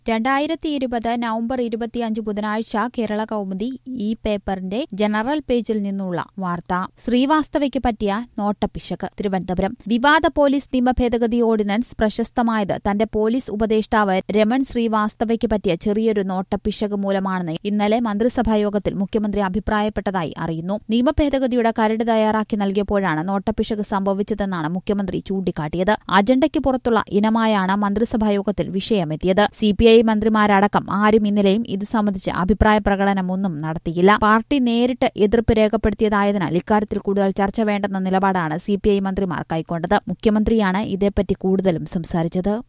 രണ്ടായിരത്തി ഇരുപത് നവംബർ ഇരുപത്തിയഞ്ച് ബുധനാഴ്ച കേരള കൗമുദി ഈ പേപ്പറിന്റെ ജനറൽ പേജിൽ നിന്നുള്ള വാർത്ത ശ്രീവാസ്തവയ്ക്ക് പറ്റിയ നോട്ടപ്പിശക് തിരുവനന്തപുരം വിവാദ പോലീസ് നിയമ ഭേദഗതി ഓർഡിനൻസ് പ്രശസ്തമായത് തന്റെ പോലീസ് ഉപദേഷ്ടാവ് രമൺ ശ്രീവാസ്തവയ്ക്ക് പറ്റിയ ചെറിയൊരു നോട്ടപ്പിശക് മൂലമാണെന്ന് ഇന്നലെ മന്ത്രിസഭായോഗത്തിൽ മുഖ്യമന്ത്രി അഭിപ്രായപ്പെട്ടതായി അറിയുന്നു നിയമ ഭേദഗതിയുടെ കരട് തയ്യാറാക്കി നൽകിയപ്പോഴാണ് നോട്ടപ്പിശക് സംഭവിച്ചതെന്നാണ് മുഖ്യമന്ത്രി ചൂണ്ടിക്കാട്ടിയത് അജണ്ടയ്ക്ക് പുറത്തുള്ള ഇനമായാണ് മന്ത്രിസഭായോഗത്തിൽ വിഷയമെത്തിയത് സിപിഐ മന്ത്രിമാരടക്കം ആരും ഇന്നലെയും ഇത് സംബന്ധിച്ച് അഭിപ്രായ പ്രകടനമൊന്നും നടത്തിയില്ല പാർട്ടി നേരിട്ട് എതിർപ്പ് രേഖപ്പെടുത്തിയതായതിനാൽ ഇക്കാര്യത്തിൽ കൂടുതൽ ചർച്ച വേണ്ടെന്ന നിലപാടാണ് സിപിഐ മന്ത്രിമാർ കൈക്കൊണ്ടത് മുഖ്യമന്ത്രിയാണ് ഇതേപ്പറ്റി കൂടുതലും സംസാരിച്ചത്